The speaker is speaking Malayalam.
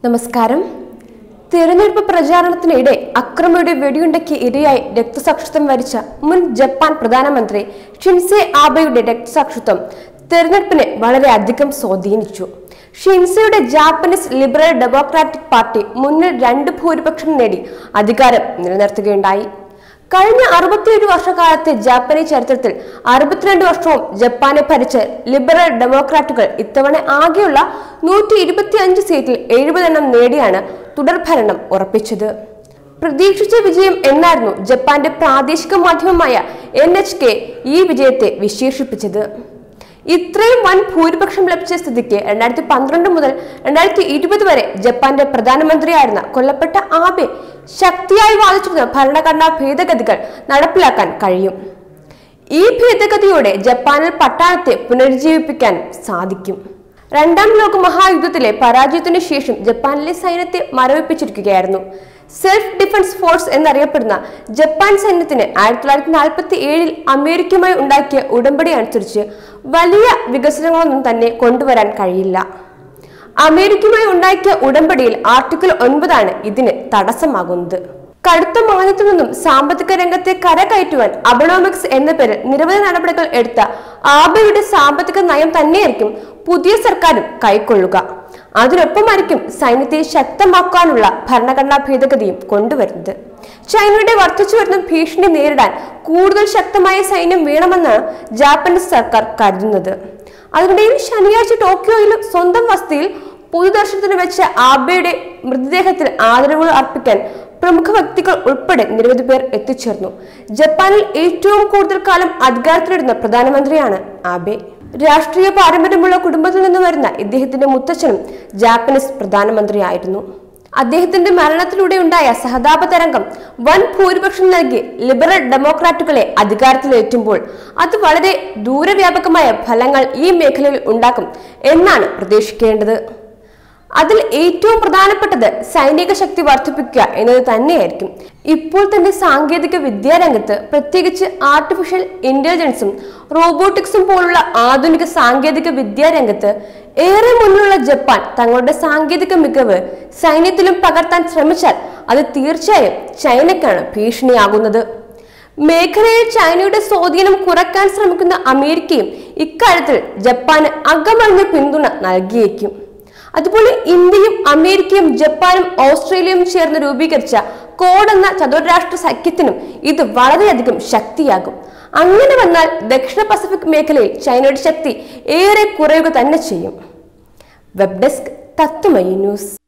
നമസ്കാരം തിരഞ്ഞെടുപ്പ് പ്രചാരണത്തിനിടെ അക്രമിയുടെ വെടിയുണ്ടയ്ക്ക് ഇരയായി രക്തസാക്ഷിത്വം വരിച്ച മുൻ ജപ്പാൻ പ്രധാനമന്ത്രി ഷിൻസെ ആബെയുടെ രക്തസാക്ഷിത്വം തെരഞ്ഞെടുപ്പിനെ വളരെയധികം സ്വാധീനിച്ചു ഷിൻസയുടെ ജാപ്പനീസ് ലിബറൽ ഡെമോക്രാറ്റിക് പാർട്ടി മുന്നിൽ രണ്ട് ഭൂരിപക്ഷം നേടി അധികാരം നിലനിർത്തുകയുണ്ടായി കഴിഞ്ഞ അറുപത്തിയേഴ് വർഷക്കാലത്തെ ജാപ്പനീസ് ചരിത്രത്തിൽ അറുപത്തിരണ്ട് വർഷവും ജപ്പാനെ ഭരിച്ച ലിബറൽ ഡെമോക്രാറ്റുകൾ ഇത്തവണ ആകെയുള്ള നൂറ്റി ഇരുപത്തി അഞ്ച് സീറ്റിൽ എഴുപതെണ്ണം നേടിയാണ് തുടർഭരണം ഉറപ്പിച്ചത് പ്രതീക്ഷിച്ച വിജയം എന്നായിരുന്നു ജപ്പാന്റെ പ്രാദേശിക മാധ്യമമായ എൻ എച്ച് കെ ഈ വിജയത്തെ വിശേഷിപ്പിച്ചത് ഇത്രയും വൻ ഭൂരിപക്ഷം ലഭിച്ച സ്ഥിതിക്ക് രണ്ടായിരത്തി പന്ത്രണ്ട് മുതൽ രണ്ടായിരത്തി ഇരുപത് വരെ ജപ്പാന്റെ പ്രധാനമന്ത്രിയായിരുന്ന കൊല്ലപ്പെട്ട ആബെ ശക്തിയായി വാദിച്ചിരുന്ന ഭരണഘടനാ ഭേദഗതികൾ നടപ്പിലാക്കാൻ കഴിയും ഈ ഭേദഗതിയോടെ ജപ്പാനിൽ പട്ടാളത്തെ പുനരുജ്ജീവിപ്പിക്കാൻ സാധിക്കും രണ്ടാം ലോക മഹായുദ്ധത്തിലെ പരാജയത്തിനു ശേഷം ജപ്പാനിലെ സൈന്യത്തെ മരവിപ്പിച്ചിരിക്കുകയായിരുന്നു സെൽഫ് ഡിഫൻസ് ഫോഴ്സ് എന്നറിയപ്പെടുന്ന ജപ്പാൻ സൈന്യത്തിന് ആയിരത്തി തൊള്ളായിരത്തി നാൽപ്പത്തി ഏഴിൽ അമേരിക്കയുമായി ഉണ്ടാക്കിയ ഉടമ്പടി അനുസരിച്ച് വലിയ വികസനങ്ങളൊന്നും തന്നെ കൊണ്ടുവരാൻ കഴിയില്ല അമേരിക്കയുമായി ഉണ്ടാക്കിയ ഉടമ്പടിയിൽ ആർട്ടിക്കിൾ ഒൻപതാണ് ഇതിന് തടസ്സമാകുന്നത് കടുത്ത മാന്യത്തിൽ നിന്നും സാമ്പത്തിക രംഗത്തെ കരകയറ്റുവാൻ അബണോമിക്സ് എന്ന പേരിൽ നിരവധി നടപടികൾ എടുത്ത ആബയുടെ സാമ്പത്തിക നയം തന്നെയായിരിക്കും പുതിയ സർക്കാരും കൈക്കൊള്ളുക അതിനൊപ്പമായിരിക്കും സൈന്യത്തെ ശക്തമാക്കാനുള്ള ഭരണഘടനാ ഭേദഗതിയും കൊണ്ടുവരുന്നത് ചൈനയുടെ വർദ്ധിച്ചു വരുന്ന ഭീഷണി നേരിടാൻ കൂടുതൽ ശക്തമായ സൈന്യം വേണമെന്നാണ് ജാപ്പനീസ് സർക്കാർ കരുതുന്നത് അതിനിടയിൽ ശനിയാഴ്ച ടോക്കിയോയിലും സ്വന്തം വസതിയിൽ പൊതുദർശനത്തിന് വെച്ച ആബെയുടെ മൃതദേഹത്തിൽ ആദരവുകൾ അർപ്പിക്കാൻ പ്രമുഖ വ്യക്തികൾ ഉൾപ്പെടെ നിരവധി പേർ എത്തിച്ചേർന്നു ജപ്പാനിൽ ഏറ്റവും കൂടുതൽ കാലം അധികാരത്തിലിരുന്ന പ്രധാനമന്ത്രിയാണ് ആബെ രാഷ്ട്രീയ പാരമ്പര്യമുള്ള കുടുംബത്തിൽ നിന്ന് വരുന്ന ഇദ്ദേഹത്തിന്റെ മുത്തച്ഛനും ജാപ്പനീസ് പ്രധാനമന്ത്രിയായിരുന്നു അദ്ദേഹത്തിന്റെ മരണത്തിലൂടെ ഉണ്ടായ സഹതാപ തരംഗം വൻ ഭൂരിപക്ഷം നൽകി ലിബറൽ ഡെമോക്രാറ്റുകളെ അധികാരത്തിലേറ്റുമ്പോൾ അത് വളരെ ദൂരവ്യാപകമായ ഫലങ്ങൾ ഈ മേഖലയിൽ ഉണ്ടാക്കും എന്നാണ് പ്രതീക്ഷിക്കേണ്ടത് അതിൽ ഏറ്റവും പ്രധാനപ്പെട്ടത് സൈനിക ശക്തി വർദ്ധിപ്പിക്കുക എന്നത് തന്നെയായിരിക്കും ഇപ്പോൾ തന്നെ സാങ്കേതിക വിദ്യാരംഗത്ത് പ്രത്യേകിച്ച് ആർട്ടിഫിഷ്യൽ ഇന്റലിജൻസും റോബോട്ടിക്സും പോലുള്ള ആധുനിക സാങ്കേതിക വിദ്യാരംഗത്ത് ഏറെ മുന്നിലുള്ള ജപ്പാൻ തങ്ങളുടെ സാങ്കേതിക മികവ് സൈന്യത്തിലും പകർത്താൻ ശ്രമിച്ചാൽ അത് തീർച്ചയായും ചൈനയ്ക്കാണ് ഭീഷണിയാകുന്നത് മേഖലയിൽ ചൈനയുടെ സ്വാധീനം കുറയ്ക്കാൻ ശ്രമിക്കുന്ന അമേരിക്കയും ഇക്കാര്യത്തിൽ ജപ്പാന് അകമറിഞ്ഞ പിന്തുണ നൽകിയേക്കും അതുപോലെ ഇന്ത്യയും അമേരിക്കയും ജപ്പാനും ഓസ്ട്രേലിയയും ചേർന്ന് രൂപീകരിച്ച കോഡ് എന്ന ചതുർരാഷ്ട്ര സഖ്യത്തിനും ഇത് വളരെയധികം ശക്തിയാകും അങ്ങനെ വന്നാൽ ദക്ഷിണ പസഫിക് മേഖലയിൽ ചൈനയുടെ ശക്തി ഏറെ കുറയുക തന്നെ ചെയ്യും വെബ് ഡെസ്ക് തത്വമയി ന്യൂസ്